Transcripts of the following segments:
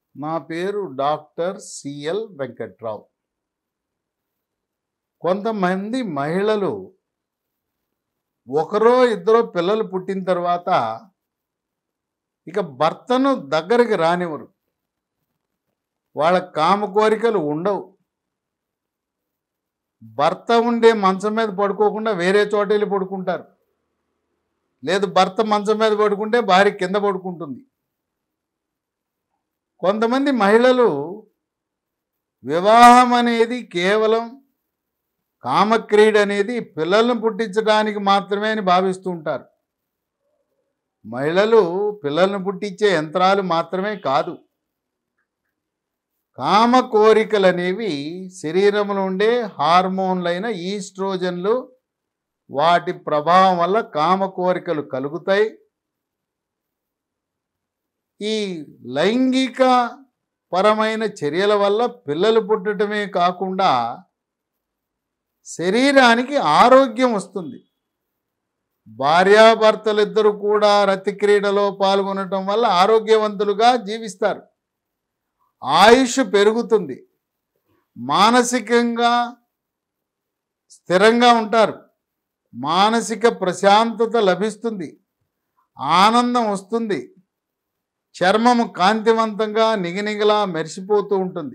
నా పేరు doctor CL Venkatrao కొంతమంది మహిళలు ఒకరో ఇద్దరో పిల్లలు పుట్టిన తర్వాత ఇక భర్తను దగ్గరికి రానివ్వరు వాళ్ళ కామ కోరికలు ఉండవు భర్త ఉండే మంచం మీద పడుకోకుండా వేరే చోట వెళ్ళి పడుకుంటారు లేదు భర్త మంచం మీద పడుకుంటే భార్య కింద పడుకుంటుంది కొంతమంది మహిళలు వివాహం అనేది కేవలం కామక్రీడ అనేది పిల్లలను పుట్టించడానికి మాత్రమే అని భావిస్తూ ఉంటారు మహిళలు పిల్లలను పుట్టించే యంత్రాలు మాత్రమే కాదు కామ కోరికలు అనేవి శరీరంలో ఉండే హార్మోన్లైన ఈస్ట్రోజన్లు వాటి ప్రభావం వల్ల కామ కోరికలు కలుగుతాయి ఈ లైంగిక పరమైన చర్యల వల్ల పిల్లలు పుట్టడమే కాకుండా శరీరానికి ఆరోగ్యం వస్తుంది భార్యాభర్తలిద్దరూ కూడా రతి క్రీడలో పాల్గొనటం వల్ల ఆరోగ్యవంతులుగా జీవిస్తారు ఆయుష్ పెరుగుతుంది మానసికంగా స్థిరంగా ఉంటారు మానసిక ప్రశాంతత లభిస్తుంది ఆనందం వస్తుంది చర్మము కాంతివంతంగా నిగనిగలా మెరిసిపోతూ ఉంటుంది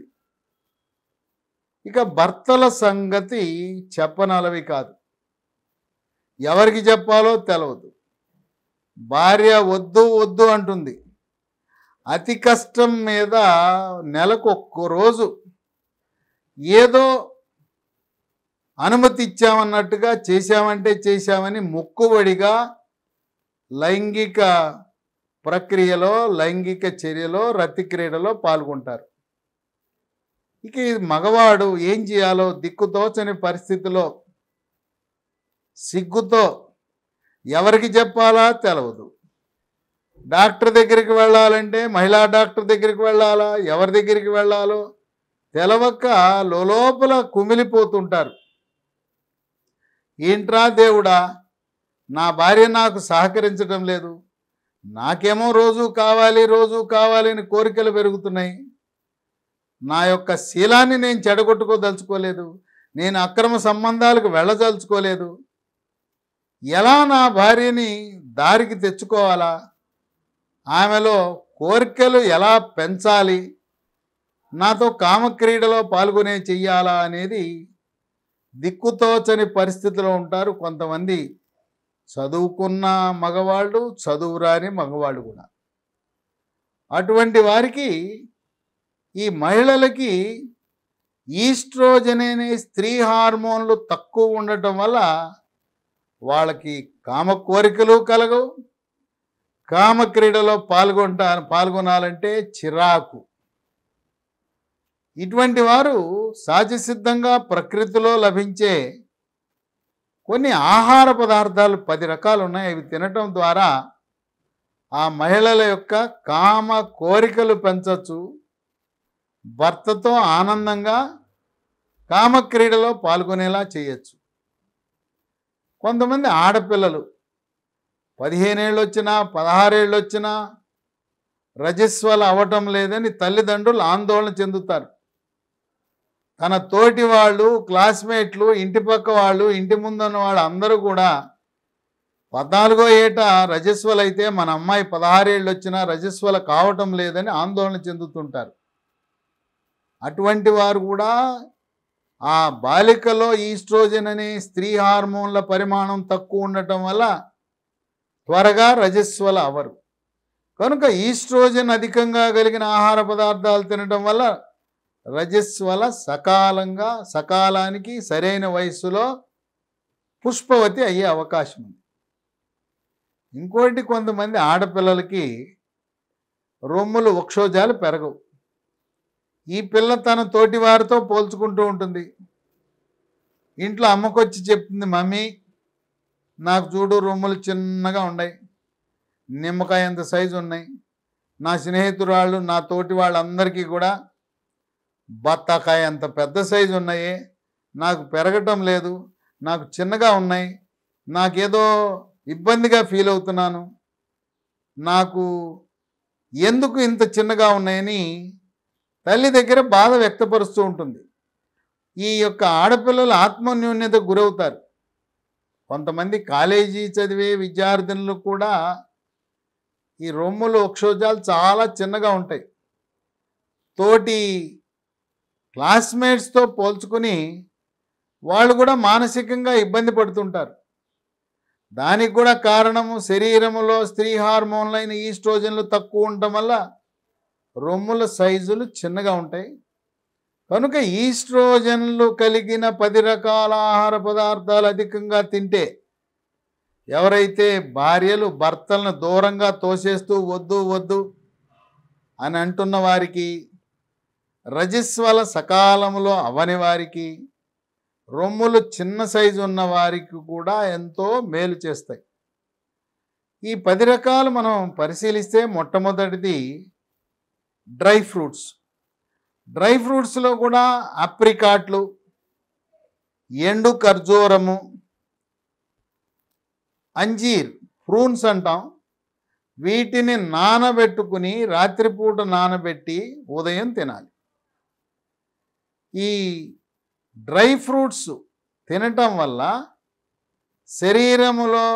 ఇక భర్తల సంగతి చెప్పనలవి కాదు ఎవరికి చెప్పాలో తెలవదు భార్య వద్దు వద్దు అంటుంది అతి కష్టం మీద నెలకు ఒక్క రోజు ఏదో అనుమతి ఇచ్చామన్నట్టుగా చేశామంటే చేశామని మొక్కుబడిగా లైంగిక ప్రక్రియలో లైంగిక చర్యలో రతి క్రీడలో పాల్గొంటారు ఇక ఈ మగవాడు ఏం చేయాలో దిక్కుతోచని పరిస్థితిలో సిగ్గుతో ఎవరికి చెప్పాలా తెలవదు డాక్టర్ దగ్గరికి వెళ్ళాలంటే మహిళా డాక్టర్ దగ్గరికి వెళ్ళాలా ఎవరి దగ్గరికి వెళ్ళాలో తెలవక లోపల కుమిలిపోతుంటారు ఏంట్రా దేవుడా నా భార్య నాకు సహకరించడం లేదు నాకేమో రోజు కావాలి రోజు కావాలి అని కోరికలు పెరుగుతున్నాయి నా యొక్క శీలాన్ని నేను చెడగొట్టుకోదలుచుకోలేదు నేను అక్రమ సంబంధాలకు వెళ్ళదలుచుకోలేదు ఎలా నా భార్యని దారికి తెచ్చుకోవాలా ఆమెలో కోరికలు ఎలా పెంచాలి నాతో కామక్రీడలో పాల్గొనే చెయ్యాలా అనేది దిక్కుతోచని పరిస్థితిలో ఉంటారు కొంతమంది చదువుకున్న మగవాళ్ళు చదువురాని మగవాళ్ళు కూడా అటువంటి వారికి ఈ మహిళలకి ఈస్ట్రోజన్ అనే స్త్రీ హార్మోన్లు తక్కువ ఉండటం వల్ల వాళ్ళకి కామ కోరికలు కలగవు కామక్రీడలో పాల్గొంటా పాల్గొనాలంటే చిరాకు ఇటువంటి వారు సహజసిద్ధంగా ప్రకృతిలో లభించే కొన్ని ఆహార పదార్థాలు పది రకాలు ఉన్నాయి అవి తినటం ద్వారా ఆ మహిళల యొక్క కామ కోరికలు పెంచవచ్చు భర్తతో ఆనందంగా కామక్రీడలో పాల్గొనేలా చేయొచ్చు కొంతమంది ఆడపిల్లలు పదిహేనేళ్ళు వచ్చినా పదహారేళ్ళు వచ్చినా రజస్వల అవటం లేదని తల్లిదండ్రులు ఆందోళన చెందుతారు తన తోటి వాళ్ళు క్లాస్మేట్లు ఇంటి పక్క వాళ్ళు ఇంటి ముందున్న వాళ్ళు అందరూ కూడా పద్నాలుగో ఏట రజస్వల అయితే మన అమ్మాయి పదహారేళ్ళు వచ్చినా రజస్వల కావటం లేదని ఆందోళన చెందుతుంటారు అటువంటి వారు కూడా ఆ బాలికలో ఈస్ట్రోజన్ అనే స్త్రీ హార్మోన్ల పరిమాణం తక్కువ ఉండటం వల్ల త్వరగా రజస్వల అవరు కనుక ఈస్ట్రోజన్ అధికంగా కలిగిన ఆహార పదార్థాలు తినడం వల్ల రజస్వల సకాలంగా సకాలానికి సరైన వయస్సులో పుష్పవతి అయ్యే అవకాశం ఉంది ఇంకోటి కొంతమంది ఆడపిల్లలకి రొమ్ములు వక్షోజాలు పెరగవు ఈ పిల్ల తన తోటి వారితో పోల్చుకుంటూ ఉంటుంది ఇంట్లో అమ్మకొచ్చి చెప్తుంది మమ్మీ నాకు చూడు రొమ్ములు చిన్నగా ఉన్నాయి నిమ్మకాయ అంత సైజు ఉన్నాయి నా స్నేహితురాళ్ళు నా తోటి వాళ్ళందరికీ కూడా బత్తాకాయ అంత పెద్ద సైజు ఉన్నాయి నాకు పెరగటం లేదు నాకు చిన్నగా ఉన్నాయి నాకేదో ఇబ్బందిగా ఫీల్ అవుతున్నాను నాకు ఎందుకు ఇంత చిన్నగా ఉన్నాయని తల్లి దగ్గర బాధ వ్యక్తపరుస్తూ ఉంటుంది ఈ యొక్క ఆడపిల్లలు ఆత్మన్యూన్యత గురవుతారు కొంతమంది కాలేజీ చదివే విద్యార్థినులు కూడా ఈ రొమ్ములు అక్షోజాలు చాలా చిన్నగా ఉంటాయి తోటి క్లాస్మేట్స్తో పోల్చుకుని వాళ్ళు కూడా మానసికంగా ఇబ్బంది పడుతుంటారు దానికి కూడా కారణము శరీరములో స్త్రీ హార్మోన్లైన ఈస్ట్రోజన్లు తక్కువ ఉండటం వల్ల రొమ్ముల సైజులు చిన్నగా ఉంటాయి కనుక ఈస్ట్రోజన్లు కలిగిన పది రకాల ఆహార పదార్థాలు అధికంగా తింటే ఎవరైతే భార్యలు భర్తలను దూరంగా తోసేస్తూ వద్దు వద్దు అని అంటున్న వారికి రజస్వల సకాలంలో అవని వారికి రొమ్ములు చిన్న సైజు ఉన్న వారికి కూడా ఎంతో మేలు చేస్తాయి ఈ పది రకాలు మనం పరిశీలిస్తే మొట్టమొదటిది డ్రై ఫ్రూట్స్ డ్రై ఫ్రూట్స్లో కూడా అప్రికాట్లు ఎండు ఖర్జూరము అంజీర్ ఫ్రూన్స్ అంటాం వీటిని నానబెట్టుకుని రాత్రిపూట నానబెట్టి ఉదయం తినాలి ఈ డ్రై ఫ్రూట్స్ తినటం వల్ల శరీరములో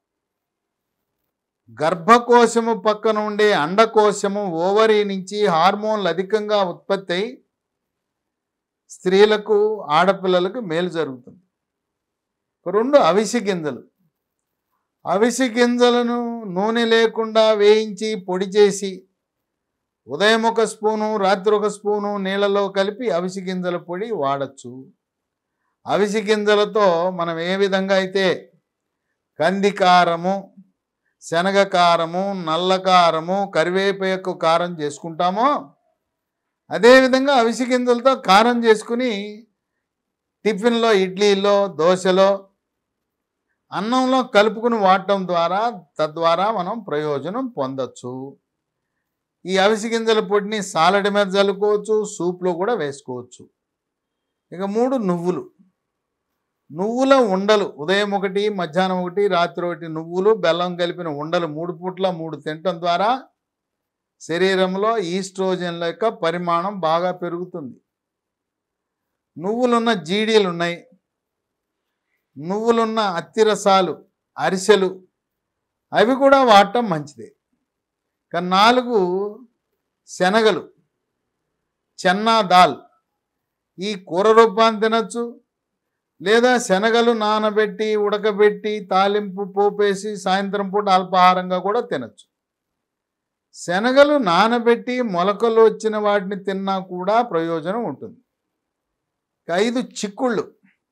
గర్భకోశము పక్కన ఉండే అండకోశము ఓవరీ నుంచి హార్మోన్లు అధికంగా ఉత్పత్తి అయి స్త్రీలకు ఆడపిల్లలకు మేలు జరుగుతుంది రెండు అవిసి గింజలు అవిసి గింజలను నూనె లేకుండా వేయించి పొడి చేసి ఉదయం ఒక స్పూను రాత్రి ఒక స్పూను నీళ్ళలో కలిపి అవిసి గింజల పొడి వాడచ్చు అవిసి గింజలతో మనం ఏ విధంగా అయితే కందికారము శనగ కారము నల్ల కారము కరివేపాకు కారం చేసుకుంటామో అదేవిధంగా అవిసి గింజలతో కారం చేసుకుని టిఫిన్లో ఇడ్లీలో దోశలో అన్నంలో కలుపుకుని వాడటం ద్వారా తద్వారా మనం ప్రయోజనం పొందొచ్చు ఈ అవిసి గింజల పొడిని సాలడ్ మీద చల్లుకోవచ్చు సూప్లో కూడా వేసుకోవచ్చు ఇక మూడు నువ్వులు నువ్వుల ఉండలు ఉదయం ఒకటి మధ్యాహ్నం ఒకటి రాత్రి ఒకటి నువ్వులు బెల్లం కలిపిన ఉండలు మూడు పూట్ల మూడు తినటం ద్వారా శరీరంలో ఈస్ట్రోజన్ల యొక్క పరిమాణం బాగా పెరుగుతుంది నువ్వులున్న జీడీలు ఉన్నాయి నువ్వులున్న అత్తిరసాలు అరిసెలు అవి కూడా వాడటం మంచిదే ఇక నాలుగు శనగలు చెన్నా దాల్ ఈ కూర రూపాన్ని తినచ్చు లేదా శనగలు నానబెట్టి ఉడకబెట్టి తాలింపు పోపేసి సాయంత్రం పూట అల్పాహారంగా కూడా తినచ్చు శనగలు నానబెట్టి మొలకలు వచ్చిన వాటిని తిన్నా కూడా ప్రయోజనం ఉంటుంది ఇక ఐదు చిక్కుళ్ళు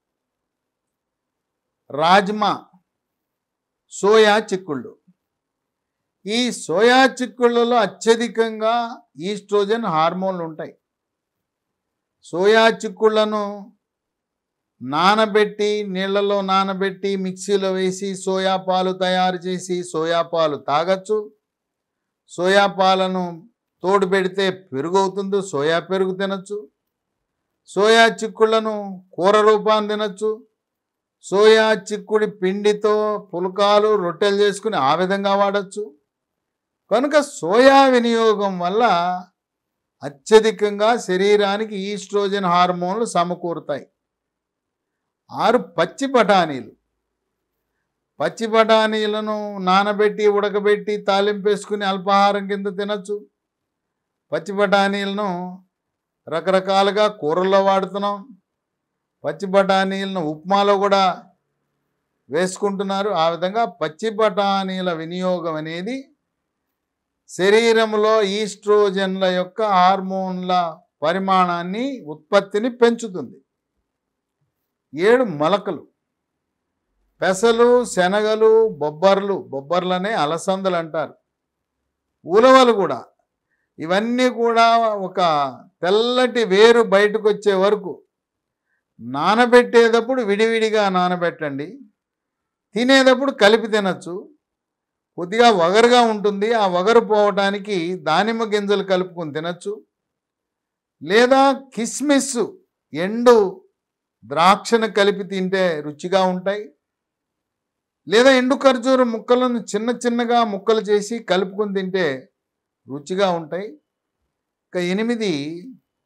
రాజ్మా సోయా చిక్కుళ్ళు ఈ సోయా చిక్కుళ్ళలో అత్యధికంగా ఈస్ట్రోజన్ హార్మోన్లు ఉంటాయి సోయా చిక్కుళ్ళను నానబెట్టి నీళ్ళలో నానబెట్టి మిక్సీలో వేసి సోయా పాలు తయారు చేసి సోయా పాలు తాగొచ్చు సోయా పాలను తోడు పెడితే పెరుగు అవుతుంది సోయా పెరుగు తినచ్చు సోయా చిక్కుళ్ళను కూర రూపాన్ని తినచ్చు సోయా చిక్కుడి పిండితో పులకాలు రొట్టెలు చేసుకుని ఆ విధంగా వాడచ్చు కనుక సోయా వినియోగం వల్ల అత్యధికంగా శరీరానికి ఈస్ట్రోజన్ హార్మోన్లు సమకూరుతాయి ఆరు పచ్చి బఠానీలు పచ్చి బఠానీలను నానబెట్టి ఉడకబెట్టి తాలింపేసుకుని అల్పాహారం కింద తినచ్చు పచ్చి బఠానీలను రకరకాలుగా కూరల్లో వాడుతున్నాం పచ్చి బఠానీలను ఉప్మాలో కూడా వేసుకుంటున్నారు ఆ విధంగా పచ్చి బఠానీల వినియోగం అనేది శరీరంలో ఈస్ట్రోజన్ల యొక్క హార్మోన్ల పరిమాణాన్ని ఉత్పత్తిని పెంచుతుంది ఏడు మొలకలు పెసలు శనగలు బొబ్బర్లు బొబ్బర్లనే అలసందలు అంటారు ఉలవలు కూడా ఇవన్నీ కూడా ఒక తెల్లటి వేరు బయటకు వచ్చే వరకు నానబెట్టేటప్పుడు విడివిడిగా నానబెట్టండి తినేటప్పుడు కలిపి తినచ్చు కొద్దిగా వగరుగా ఉంటుంది ఆ వగరు పోవటానికి దానిమ్మ గింజలు కలుపుకొని తినచ్చు లేదా కిస్మిస్ ఎండు ద్రాక్షను కలిపి తింటే రుచిగా ఉంటాయి లేదా ఎండు ఖర్జూరం ముక్కలను చిన్న చిన్నగా ముక్కలు చేసి కలుపుకొని తింటే రుచిగా ఉంటాయి ఇక ఎనిమిది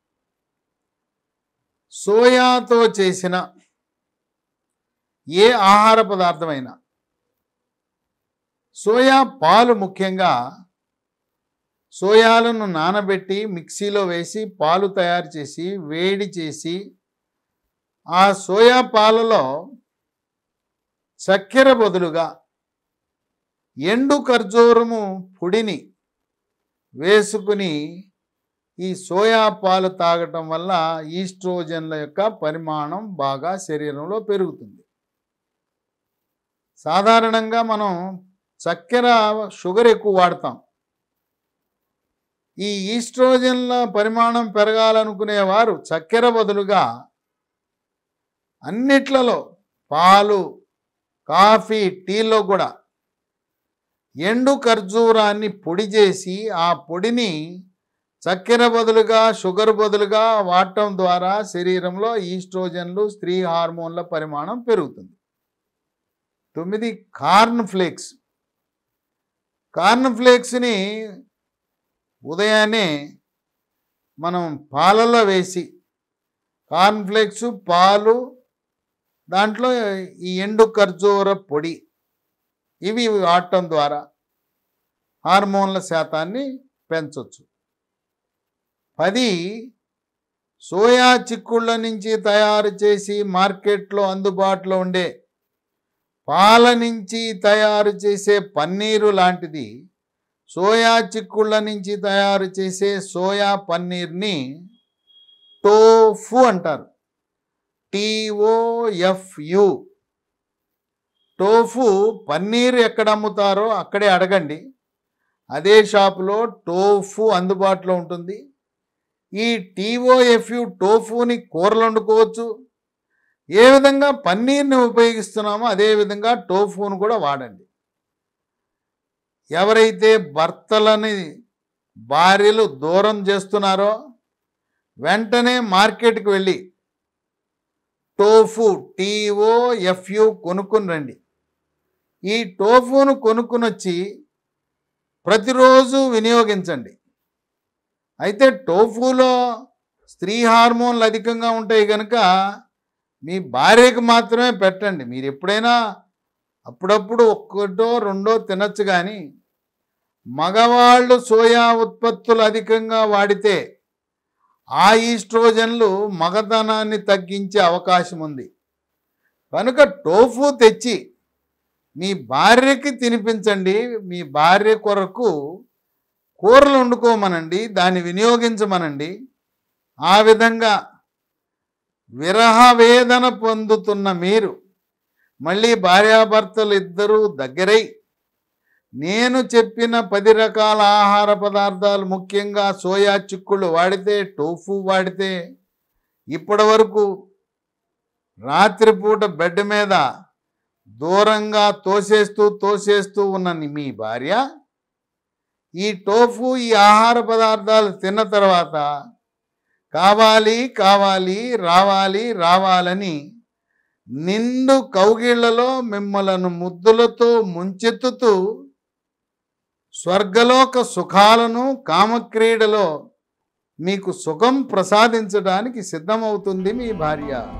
సోయాతో చేసిన ఏ ఆహార పదార్థమైనా సోయా పాలు ముఖ్యంగా సోయాలను నానబెట్టి మిక్సీలో వేసి పాలు తయారు చేసి వేడి చేసి ఆ సోయా పాలలో చక్కెర బదులుగా ఎండు ఖర్జూరము పొడిని వేసుకుని ఈ సోయా పాలు తాగటం వల్ల ఈస్ట్రోజన్ల యొక్క పరిమాణం బాగా శరీరంలో పెరుగుతుంది సాధారణంగా మనం చక్కెర షుగర్ ఎక్కువ వాడతాం ఈ ఈస్ట్రోజన్ల పరిమాణం పెరగాలనుకునేవారు చక్కెర బదులుగా అన్నిట్లలో పాలు కాఫీ టీలో కూడా ఎండు ఖర్జూరాన్ని పొడి చేసి ఆ పొడిని చక్కెర బదులుగా షుగర్ బదులుగా వాడటం ద్వారా శరీరంలో ఈస్ట్రోజన్లు స్త్రీ హార్మోన్ల పరిమాణం పెరుగుతుంది తొమ్మిది కార్న్ ఫ్లేక్స్ కార్న్ ఫ్లేక్స్ని ఉదయాన్నే మనం పాలలో వేసి కార్న్ ఫ్లేక్స్ పాలు దాంట్లో ఈ ఎండు ఖర్జూర పొడి ఇవి వాడటం ద్వారా హార్మోన్ల శాతాన్ని పెంచవచ్చు పది సోయా చిక్కుళ్ళ నుంచి తయారు చేసి మార్కెట్లో అందుబాటులో ఉండే పాల నుంచి తయారు చేసే పన్నీరు లాంటిది సోయా చిక్కుళ్ళ నుంచి తయారు చేసే సోయా పన్నీర్ని టోఫు అంటారు టిఓఎఫ్యు టోఫు పన్నీర్ ఎక్కడ అమ్ముతారో అక్కడే అడగండి అదే షాపులో టోఫు అందుబాటులో ఉంటుంది ఈ టీఓఎఫ్యు టోఫుని కూరలు వండుకోవచ్చు ఏ విధంగా పన్నీర్ని ఉపయోగిస్తున్నామో అదే విధంగా టోఫును కూడా వాడండి ఎవరైతే భర్తలని భార్యలు దూరం చేస్తున్నారో వెంటనే మార్కెట్కి వెళ్ళి టోఫు టీఓఎఫ్యు కొనుక్కుని రండి ఈ టోఫును కొనుక్కుని వచ్చి ప్రతిరోజు వినియోగించండి అయితే టోఫులో స్త్రీ హార్మోన్లు అధికంగా ఉంటాయి కనుక మీ భార్యకు మాత్రమే పెట్టండి మీరు ఎప్పుడైనా అప్పుడప్పుడు ఒక్కటో రెండో తినచ్చు కానీ మగవాళ్ళు సోయా ఉత్పత్తులు అధికంగా వాడితే ఆ ఈస్ట్రోజన్లు మగతనాన్ని తగ్గించే అవకాశం ఉంది కనుక టోఫు తెచ్చి మీ భార్యకి తినిపించండి మీ భార్య కొరకు కూరలు వండుకోమనండి దాన్ని వినియోగించమనండి ఆ విధంగా విరహ వేదన పొందుతున్న మీరు మళ్ళీ భార్యాభర్తలు ఇద్దరూ దగ్గరై నేను చెప్పిన పది రకాల ఆహార పదార్థాలు ముఖ్యంగా సోయా చిక్కుళ్ళు వాడితే టోఫు వాడితే ఇప్పటి వరకు రాత్రిపూట బెడ్ మీద దూరంగా తోసేస్తూ తోసేస్తూ ఉన్న నీ- మీ భార్య ఈ టోఫు ఈ ఆహార పదార్థాలు తిన్న తర్వాత కావాలి కావాలి రావాలి రావాలని నిండు కౌగిళ్లలో మిమ్మలను ముద్దులతో ముంచెత్తుతూ స్వర్గలోక సుఖాలను కామక్రీడలో మీకు సుఖం ప్రసాదించడానికి సిద్ధమవుతుంది మీ భార్య